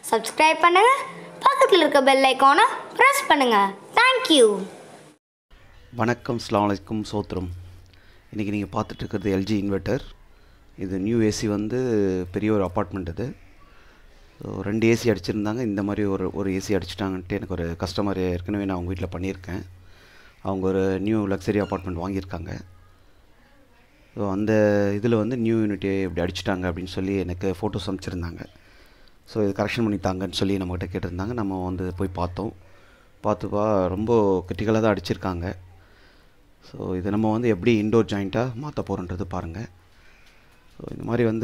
subscribe பண்ணுங்க பக்கத்தில் இருக்க பெல் ஐக்கானை ப்ரெஸ் பண்ணுங்க தேங்க்யூ வணக்கம் அஸ்ஸலாமு அலைக்கும் சோத்ரம் இன்றைக்கி நீங்கள் பார்த்துட்டு இருக்கிறது எல்ஜி இன்வெர்ட்டர் இது நியூ ஏசி வந்து பெரிய ஒரு அப்பார்ட்மெண்ட் இது ஸோ ரெண்டு ஏசி அடிச்சிருந்தாங்க இந்த மாதிரி ஒரு ஒரு ஏசி அடிச்சிட்டாங்கன்ட்டு எனக்கு ஒரு கஸ்டமர் ஏற்கனவே நான் அவங்க வீட்டில் பண்ணியிருக்கேன் அவங்க ஒரு நியூ லக்ஸரி அப்பார்ட்மெண்ட் வாங்கியிருக்காங்க ஸோ அந்த இதில் வந்து நியூ யூனிட்டி இப்படி அடிச்சிட்டாங்க அப்படின்னு சொல்லி எனக்கு ஃபோட்டோஸ் அனுப்பிச்சிருந்தாங்க ஸோ இது கரெக்ஷன் பண்ணி தாங்கன்னு சொல்லி நம்மகிட்ட கேட்டிருந்தாங்க நம்ம வந்து போய் பார்த்தோம் பார்த்துப்பா ரொம்ப கிரிட்டிக்கலாக தான் அடிச்சிருக்காங்க ஸோ இதை நம்ம வந்து எப்படி இன்டோர் ஜாயிண்ட்டாக மாற்ற போகிறோன்றது பாருங்கள் ஸோ இந்த மாதிரி வந்து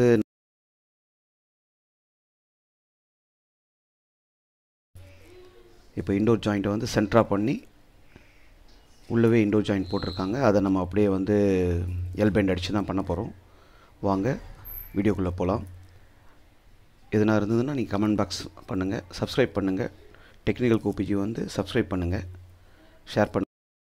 இப்போ இன்டோர் ஜாயிண்ட்டை வந்து சென்டராக பண்ணி உள்ளவே இன்டோர் ஜாயிண்ட் போட்டிருக்காங்க அதை நம்ம அப்படியே வந்து எல்பெண்ட் அடித்து தான் பண்ண போகிறோம் வாங்க வீடியோக்குள்ளே போகலாம் எதுனா இருந்ததுன்னா நீங்கள் கமெண்ட் பாக்ஸ் பண்ணுங்கள் சப்ஸ்கிரைப் பண்ணுங்கள் டெக்னிக்கல் கோபிஜி வந்து சப்ஸ்கிரைப் பண்ணுங்கள் ஷேர் பண்ண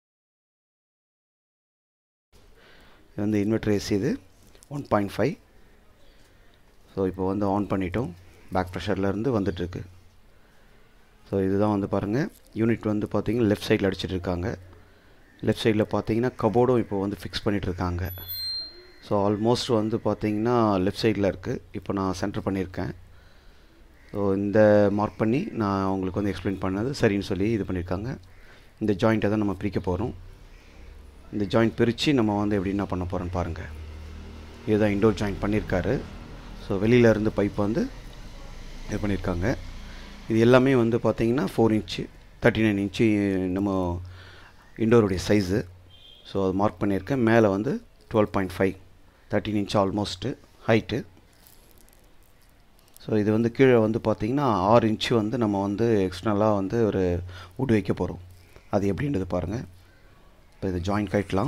இது வந்து இன்வெர்டர் ஏசி இது ஒன் பாயிண்ட் ஃபைவ் ஸோ இப்போ வந்து ஆன் பண்ணிட்டோம் பேக் ப்ரெஷர்லேருந்து வந்துட்டுருக்கு ஸோ இதுதான் வந்து பாருங்கள் யூனிட் வந்து பார்த்தீங்கன்னா லெஃப்ட் சைடில் அடிச்சிட்டு இருக்காங்க லெஃப்ட் சைடில் பார்த்தீங்கன்னா கபோர்டும் இப்போ வந்து ஃபிக்ஸ் பண்ணிட்டு இருக்காங்க ஸோ ஆல்மோஸ்ட் வந்து பார்த்தீங்கன்னா லெஃப்ட் சைடில் இருக்குது இப்போ நான் சென்டர் பண்ணியிருக்கேன் ஸோ இந்த மார்க் பண்ணி நான் உங்களுக்கு வந்து எக்ஸ்பிளைன் பண்ணது சரின்னு சொல்லி இது பண்ணியிருக்காங்க இந்த ஜாயிண்ட்டை தான் நம்ம பிரிக்க போகிறோம் இந்த ஜாயிண்ட் பிரித்து நம்ம வந்து எப்படி என்ன பண்ண போகிறோன்னு பாருங்கள் இதுதான் இன்டோர் ஜாயிண்ட் பண்ணியிருக்காரு ஸோ வெளியில இருந்து பைப் வந்து இது பண்ணியிருக்காங்க இது எல்லாமே வந்து பார்த்தீங்கன்னா four inch thirty nine inch நம்ம இண்டோருடைய சைஸு ஸோ அது மார்க் பண்ணியிருக்கேன் மேலே வந்து twelve point five thirteen inch almost height so இது வந்து கீழே வந்து பார்த்திங்கன்னா ஆறு இன்ச்சு வந்து நம்ம வந்து எக்ஸ்டர்னலாக வந்து ஒரு உட் வைக்க போகிறோம் அது எப்படின்றது பாருங்கள் இப்போ இது ஜாயிண்ட் கட்டலாம்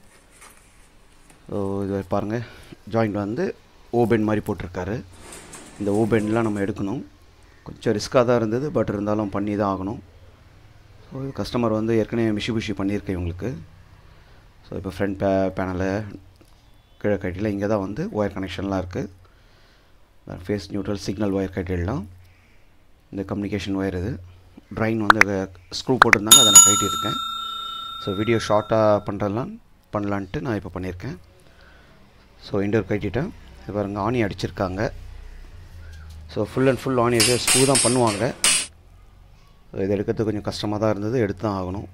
ஸோ இது பாருங்கள் ஜாயிண்ட் வந்து ஓபென் மாதிரி போட்டிருக்காரு இந்த ஓபென்லாம் நம்ம எடுக்கணும் கொஞ்சம் ரிஸ்க்காக தான் இருந்தது பட் இருந்தாலும் பண்ணி தான் ஆகணும் ஸோ இது கஸ்டமர் வந்து ஏற்கனவே மிஷிபுஷி பண்ணியிருக்கேன் இவங்களுக்கு ஸோ இப்போ ஃப்ரண்ட் பே பேனலு கீழே கட்டியில் இங்கே தான் வந்து ஒயர் கனெக்ஷன்லாம் இருக்குது ஃபேஸ் நியூட்ரல் சிக்னல் ஒயர் கட்டிடலாம் இந்த கம்யூனிகேஷன் ஒயர் இது ட்ரைன் வந்து ஸ்க்ரூ போட்டிருந்தாங்க அதை நான் கட்டியிருக்கேன் ஸோ வீடியோ ஷார்ட்டாக பண்ணுறலாம் பண்ணலான்ட்டு நான் இப்போ பண்ணியிருக்கேன் ஸோ இண்டோர் கட்டிட்டேன் இது பாருங்க ஆணி அடிச்சிருக்காங்க ஸோ ஃபுல் அண்ட் ஃபுல் ஆணி இது ஸ்க்ரூ தான் பண்ணுவாங்க ஸோ இது எடுக்கிறது கொஞ்சம் கஷ்டமாக தான் இருந்தது எடுத்து தான் ஆகணும்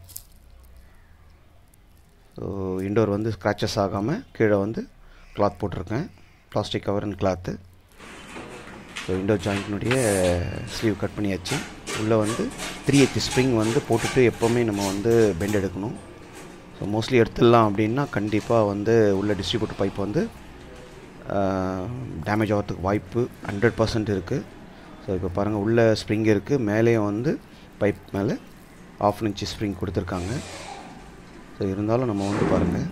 ஸோ இண்டோர் வந்து ஸ்க்ராச்சஸ் ஆகாமல் கீழே வந்து கிளாத் போட்டிருக்கேன் plastic cover and cloth so indoor ஜாயிண்ட்னுடைய ஸ்லீவ் கட் பண்ணியாச்சு உள்ளே வந்து த்ரீ எச் ஸ்ப்ரிங் வந்து போட்டுட்டு எப்போவுமே நம்ம வந்து பெண்ட் எடுக்கணும் ஸோ மோஸ்ட்லி எடுத்துடலாம் அப்படின்னா கண்டிப்பாக வந்து உள்ள டிஸ்ட்ரிபியூட்டர் பைப் வந்து டேமேஜ் ஆகிறதுக்கு வாய்ப்பு ஹண்ட்ரட் பர்சன்ட் இருக்குது ஸோ இப்போ பாருங்கள் உள்ள ஸ்ப்ரிங் இருக்குது மேலேயும் வந்து பைப் மேலே ஆஃப் இன்ச்சு ஸ்ப்ரிங் கொடுத்துருக்காங்க ஸோ இருந்தாலும் நம்ம வந்து பாருங்கள்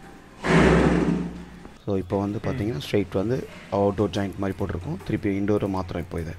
ஸோ இப்போ வந்து பார்த்தீங்கன்னா ஸ்ட்ரைட் வந்து அவுட்டோர் ஜாயிண்ட் மாதிரி போட்டிருக்கோம் திருப்பி இண்டோரை மாத்திரம் இப்போ இதை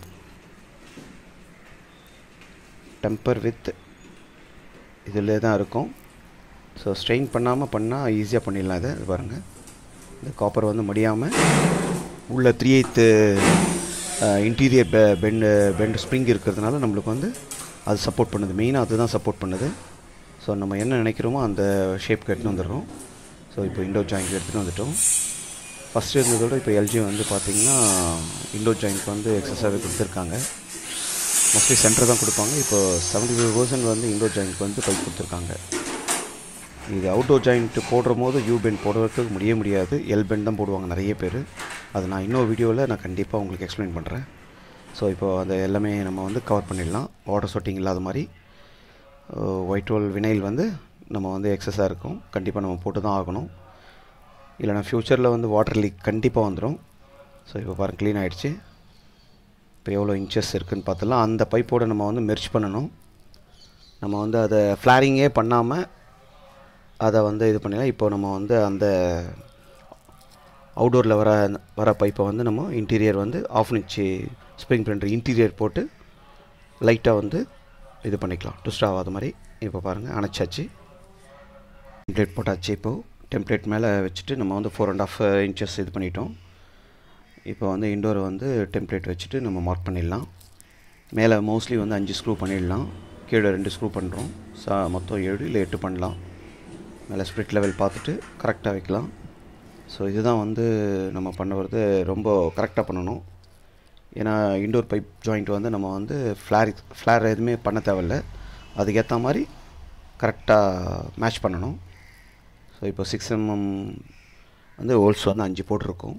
டெம்பர் வித் இதில் தான் இருக்கும் ஸோ ஸ்ட்ரெயின் பண்ணாமல் பண்ணால் ஈஸியாக பண்ணிடலாம் இதை இது பாருங்கள் இந்த காப்பர் வந்து முடியாமல் உள்ள த்ரீ எய்த்து இன்டீரியர் பெ பெண்டு பெண்டு ஸ்ப்ரிங் இருக்கிறதுனால நம்மளுக்கு வந்து அது சப்போர்ட் பண்ணுது மெயினாக அதுதான் சப்போர்ட் பண்ணுது ஸோ நம்ம என்ன நினைக்கிறோமோ அந்த ஷேப்க்கு எடுத்துகிட்டு வந்துடுறோம் ஸோ இப்போ இண்டோர் ஜாயிண்ட் எடுத்துகிட்டு வந்துட்டோம் ஃபஸ்ட்டு இருந்ததோட இப்போ எல்ஜி வந்து பார்த்திங்கன்னா இண்டோர் ஜாயிண்ட் வந்து எக்ஸஸாகவே கொடுத்துருக்காங்க மோஸ்ட்லி சென்டர் தான் கொடுப்பாங்க இப்போ செவன்ட்டி ஃபைவ் பர்சன்ட் வந்து இண்டோர் ஜாயிண்ட்க்கு வந்து பைப் கொடுத்துருக்காங்க இது அவுட்டோர் ஜாயிண்ட் போடுற போது யூ பெண்ட் போடுறதுக்கு முடிய முடியாது எல் பெண்ட் தான் போடுவாங்க நிறைய பேர் அது நான் இன்னொரு வீடியோவில் நான் கண்டிப்பாக உங்களுக்கு எக்ஸ்பிளைன் பண்ணுறேன் ஸோ இப்போ அந்த எல்லாமே நம்ம வந்து கவர் பண்ணிடலாம் வாட்டர் சொட்டிங் இல்லாத மாதிரி ஒயிட் ரோல் வினைல் வந்து நம்ம வந்து எக்ஸஸாக இருக்கும் கண்டிப்பாக நம்ம போட்டு தான் ஆகணும் இல்லைனா ஃப்யூச்சரில் வந்து வாட்டர் லீக் கண்டிப்பாக வந்துடும் ஸோ இப்போ பாருங்கள் க்ளீன் ஆகிடுச்சு இப்போ எவ்வளோ இன்ச்சஸ் இருக்குதுன்னு பார்த்துலாம் அந்த பைப்போடு நம்ம வந்து மெர்ச் பண்ணணும் நம்ம வந்து அதை ஃப்ளாரிங்கே பண்ணாமல் அதை வந்து இது பண்ணிடலாம் இப்போ நம்ம வந்து அந்த அவுடோரில் வர வர பைப்பை வந்து நம்ம இன்டீரியர் வந்து half inch spring printer interior போட்டு லைட்டாக வந்து இது பண்ணிக்கலாம் ட்விஸ்ட் ஆகாத மாதிரி இப்போ பாருங்கள் அணைச்சாச்சு டெம்ப்ளேட் போட்டாச்சு இப்போது டெம்ப்ளேட் மேலே வச்சுட்டு நம்ம வந்து ஃபோர் அண்ட் ஆஃப் இன்ச்சஸ் இது பண்ணிட்டோம் இப்போ வந்து இண்டோரை வந்து டெம்ப்ளேட் வச்சுட்டு நம்ம மார்க் பண்ணிடலாம் மேலே மோஸ்ட்லி வந்து அஞ்சு ஸ்க்ரூ பண்ணிடலாம் கீழே ரெண்டு ஸ்க்ரூ பண்ணுறோம் சா மொத்தம் ஏழு இல்லை எட்டு பண்ணலாம் மேலே ஸ்ப்ரிட் லெவல் பார்த்துட்டு கரெக்டாக வைக்கலாம் ஸோ இதுதான் வந்து நம்ம பண்ண வரது ரொம்ப கரெக்டாக பண்ணணும் ஏன்னா இண்டோர் பைப் ஜாயிண்ட் வந்து நம்ம வந்து ஃப்ளார் ஃப்ளார் எதுவுமே பண்ண தேவையில்ல அதுக்கேற்ற மாதிரி கரெக்டாக மேட்ச் பண்ணணும் ஸோ இப்போ சிக்ஸ் எம்எம் வந்து ஹோல்ஸ் வந்து அஞ்சு போட்டிருக்கோம்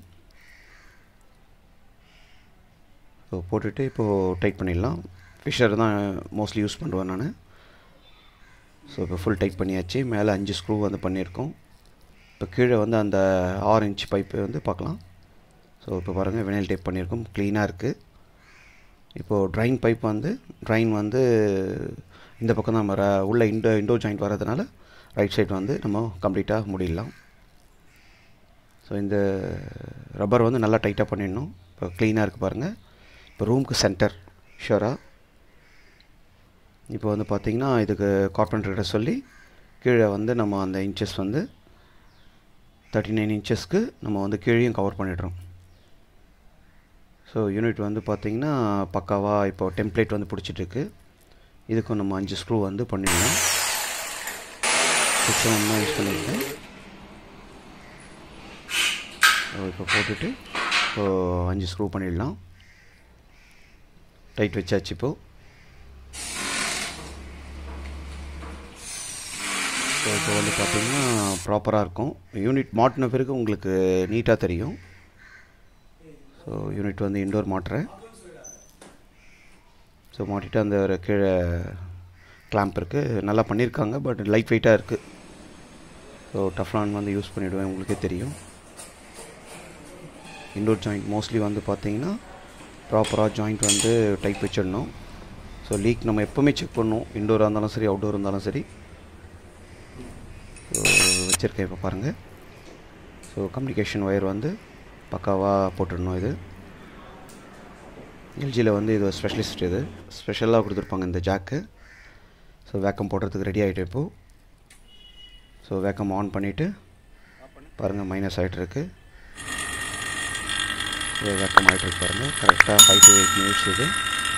ஸோ போட்டுட்டு இப்போது டைட் பண்ணிடலாம் ஃபிஷர் தான் மோஸ்ட்லி யூஸ் பண்ணுவேன் நான் ஸோ இப்போ ஃபுல் டைட் பண்ணியாச்சு மேலே அஞ்சு ஸ்க்ரூ வந்து பண்ணியிருக்கோம் இப்போ கீழே வந்து அந்த ஆறு இன்ச் பைப்பு வந்து பார்க்கலாம் ஸோ இப்போ பாருங்கள் வினைல் டைப் பண்ணியிருக்கோம் க்ளீனாக இருக்குது இப்போது ட்ரைன் பைப் வந்து ட்ரைன் வந்து இந்த பக்கம் தான் வர உள்ள இண்டோ இண்டோ ஜாயிண்ட் வர்றதுனால ரைட் சைடு வந்து நம்ம கம்ப்ளீட்டாக முடிடலாம் ஸோ இந்த ரப்பர் வந்து நல்லா டைட்டாக பண்ணிடணும் இப்போ க்ளீனாக இருக்குது பாருங்கள் இப்போ ரூமுக்கு சென்டர் ஷுவராக இப்போ வந்து பார்த்திங்கன்னா இதுக்கு கார்பெண்டர்கிட்ட சொல்லி கீழே வந்து நம்ம அந்த இன்ச்சஸ் வந்து தேர்ட்டி நைன் இன்ச்சஸ்க்கு நம்ம வந்து கீழேயும் கவர் பண்ணிடுறோம் ஸோ யூனிட் வந்து பார்த்திங்கன்னா பக்காவாக இப்போ டெம்ப்ளேட் வந்து பிடிச்சிட்ருக்கு இதுக்கும் நம்ம அஞ்சு ஸ்க்ரூ வந்து பண்ணிடலாம் சிக்ஸ் தான் யூஸ் பண்ணியிருக்கேன் ஸோ இப்போ போட்டுட்டு இப்போது அஞ்சு ஸ்க்ரூ பண்ணிடலாம் டைட் வச்சாச்சு இப்போது ஸோ இப்போ வந்து பார்த்திங்கன்னா ப்ராப்பராக இருக்கும் யூனிட் மாட்டின பிறகு உங்களுக்கு நீட்டாக தெரியும் ஸோ யூனிட் வந்து இன்டோர் மாட்டுறேன் ஸோ மாட்டிட்டு அந்த ஒரு கீழே கிளாம்ப் இருக்குது நல்லா பண்ணியிருக்காங்க பட் லைட் வெயிட்டாக இருக்குது ஸோ டஃப்லான் வந்து யூஸ் பண்ணிவிடுவேன் உங்களுக்கே தெரியும் இண்டோர் ஜாயிண்ட் மோஸ்ட்லி வந்து பார்த்தீங்கன்னா ப்ராப்பராக ஜாயிண்ட் வந்து டைப் வச்சிடணும் ஸோ லீக் நம்ம எப்போவுமே செக் பண்ணணும் இண்டோராக இருந்தாலும் சரி அவுட்டோர் இருந்தாலும் சரி ஸோ வச்சுருக்கேன் இப்போ பாருங்கள் ஸோ கம்யூனிகேஷன் ஒயர் வந்து பக்காவாக போட்டுடணும் இது எல்ஜியில் வந்து இது ஸ்பெஷலிஸ்ட் இது ஸ்பெஷலாக கொடுத்துருப்பாங்க இந்த ஜாக்கு ஸோ வேக்கம் போடுறதுக்கு ரெடி ஆகிட்டு இப்போது ஸோ வேக்கம் ஆன் பண்ணிவிட்டு பாருங்கள் மைனஸ் ஆகிட்டு இருக்கு ஸோ வேக்கம் ஆகிட்டு இருக்கு பாருங்கள் கரெக்டாக ஃபைவ் டு எயிட் மினிட்ஸ் இது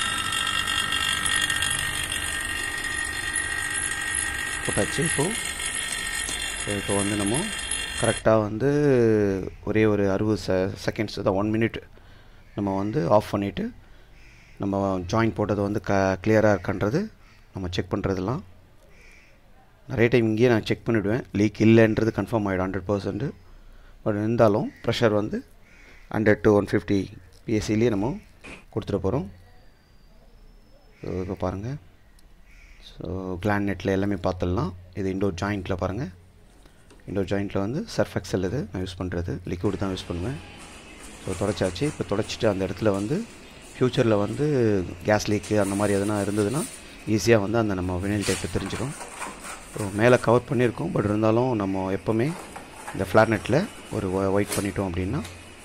போட்டாச்சு இப்போது ஸோ இப்போ வந்து நம்ம கரெக்டாக வந்து ஒரே ஒரு அறுபது செ செகண்ட்ஸ் தான் ஒன் மினிட் நம்ம வந்து ஆஃப் பண்ணிவிட்டு நம்ம ஜாயின் போட்டது வந்து க கிளியராக இருக்கான்றது நம்ம செக் பண்ணுறதெல்லாம் நிறைய டைம் இங்கேயே நான் செக் பண்ணிவிடுவேன் லீக் இல்லைன்றது கன்ஃபார்ம் ஆகிடும் ஹண்ட்ரட் பர்சன்ட்டு பட் இருந்தாலும் ப்ரெஷர் வந்து ஹண்ட்ரட் டு ஒன் ஃபிஃப்டி பிஎஸ்சிலேயே நம்ம கொடுத்துட போகிறோம் ஸோ இப்போ பாருங்கள் ஸோ கிளான் நெட்டில் எல்லாமே பார்த்துடலாம் இது இண்டோர் ஜாயிண்ட்டில் பாருங்கள் இண்டோர் ஜாயிண்ட்டில் வந்து சர்ஃப் எக்ஸல் இது நான் யூஸ் பண்ணுறது லிக்விட் தான் யூஸ் பண்ணுவேன் ஸோ தொடச்சாச்சு இப்போ தொடச்சிட்டு அந்த இடத்துல வந்து ஃப்யூச்சரில் வந்து கேஸ் லீக்கு அந்த மாதிரி எதனா இருந்ததுன்னா ஈஸியாக வந்து அந்த நம்ம வினைல் டைப்பு தெரிஞ்சிடும் ஸோ மேலே கவர் பண்ணியிருக்கோம் பட் இருந்தாலும் நம்ம எப்போவுமே இந்த ஃப்ளார்நெட்டில் ஒரு ஒயிட் பண்ணிட்டோம் அப்படின்னா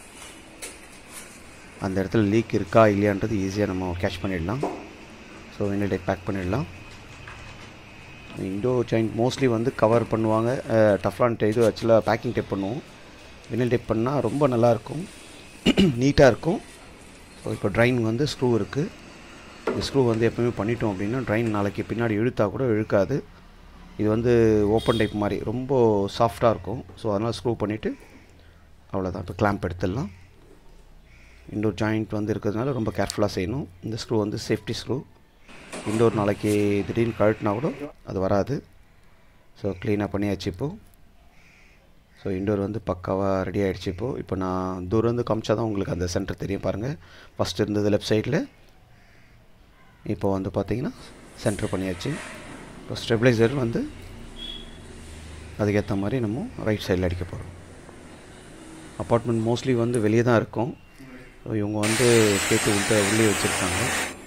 அந்த இடத்துல லீக் இருக்கா இல்லையான்றது ஈஸியாக நம்ம கேட்ச் பண்ணிடலாம் ஸோ வினைல் டைப் பேக் பண்ணிடலாம் இண்டோ ஜாயிண்ட் மோஸ்ட்லி வந்து கவர் பண்ணுவாங்க டஃப்லான் இது ஆக்சுவலாக பேக்கிங் டேப் பண்ணுவோம் வினில் டேப் பண்ணால் ரொம்ப நல்லாயிருக்கும் நீட்டாக இருக்கும் ஸோ இப்போ ட்ரைன் வந்து ஸ்க்ரூ இருக்குது இந்த ஸ்க்ரூ வந்து எப்போவுமே பண்ணிட்டோம் அப்படின்னா ட்ரைன் நாளைக்கு பின்னாடி இழுத்தா கூட இழுக்காது இது வந்து ஓப்பன் டைப் மாதிரி ரொம்ப சாஃப்டாக இருக்கும் ஸோ அதனால் ஸ்க்ரூ பண்ணிவிட்டு அவ்வளோதான் இப்போ கிளாம்ப் எடுத்துடலாம் இண்டோர் ஜாயிண்ட் வந்து இருக்கிறதுனால ரொம்ப கேர்ஃபுல்லாக செய்யணும் இந்த ஸ்க்ரூ வந்து சேஃப்டி ஸ்க்ரூ இண்டோர் நாளைக்கு திடீர்னு கழட்டினா கூட அது வராது ஸோ க்ளீனாக பண்ணியாச்சு இப்போது ஸோ இண்டோர் வந்து பக்காவாக ரெடி ஆகிடுச்சு இப்போது இப்போ நான் தூரம் வந்து காமிச்சா தான் உங்களுக்கு அந்த சென்டர் தெரியும் பாருங்கள் ஃபஸ்ட் இருந்தது லெஃப்ட் சைடில் இப்போ வந்து பார்த்தீங்கன்னா சென்டர் பண்ணியாச்சு இப்போ ஸ்டெபிளைசர் வந்து அதுக்கேற்ற மாதிரி நம்ம ரைட் சைடில் அடிக்க போகிறோம் அப்பார்ட்மெண்ட் மோஸ்ட்லி வந்து வெளியே தான் இருக்கும் ஸோ இவங்க வந்து கேட்டு உள்ள உள்ளே வச்சுருக்காங்க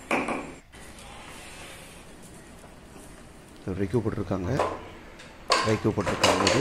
ரெக்யூ போட்டிருக்காங்க ரெக்யூ போட்டிருக்காங்க இது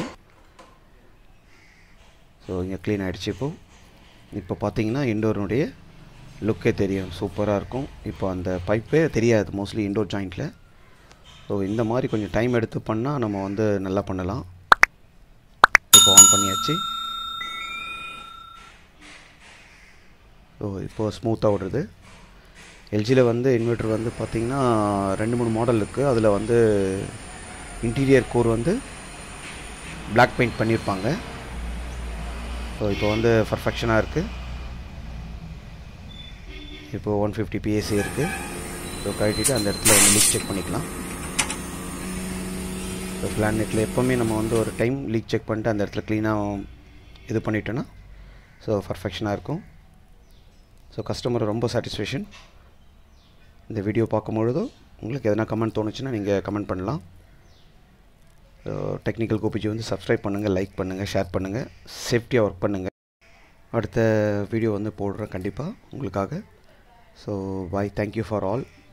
ஸோ இங்கே க்ளீன் ஆகிடுச்சு இப்போ இப்போ பார்த்தீங்கன்னா இண்டோருடைய லுக்கே தெரியும் சூப்பராக இருக்கும் இப்போ அந்த பைப்பே தெரியாது மோஸ்ட்லி இண்டோர் ஜாயிண்ட்டில் ஸோ இந்த மாதிரி கொஞ்சம் டைம் எடுத்து பண்ணால் நம்ம வந்து நல்லா பண்ணலாம் இப்போ ஆன் பண்ணியாச்சு ஸோ இப்போது ஸ்மூத்தாக விடுறது எல்ஜியில் வந்து இன்வெர்ட்டர் வந்து பார்த்திங்கன்னா ரெண்டு மூணு மாடல் இருக்குது அதில் வந்து இன்டீரியர் கோர் வந்து Black பெயிண்ட் பண்ணியிருப்பாங்க ஸோ இப்போ வந்து பர்ஃபெக்ஷனாக இருக்குது இப்போ ஒன் ஃபிஃப்டி பிஎஸ்சி இருக்குது ஸோ கழட்டிட்டு அந்த இடத்துல வந்து லீக் செக் பண்ணிக்கலாம் ஸோ பிளானெட்டில் எப்போவுமே நம்ம வந்து ஒரு டைம் லீக் செக் பண்ணிட்டு அந்த இடத்துல க்ளீனாக இது பண்ணிட்டோன்னா ஸோ பர்ஃபெக்ஷனாக இருக்கும் ஸோ கஸ்டமர் ரொம்ப சாட்டிஸ்ஃபேக்ஷன் இந்த வீடியோ பார்க்கும்பொழுதோ உங்களுக்கு எதனா கமெண்ட் தோணுச்சுன்னா நீங்கள் கமெண்ட் பண்ணலாம் டெக்னிக்கல் கோபிஜி வந்து சப்ஸ்கிரைப் பண்ணுங்கள் லைக் பண்ணுங்கள் ஷேர் பண்ணுங்கள் சேஃப்டியாக ஒர்க் பண்ணுங்கள் அடுத்த வீடியோ வந்து போடுறேன் கண்டிப்பாக உங்களுக்காக so bye thank you for all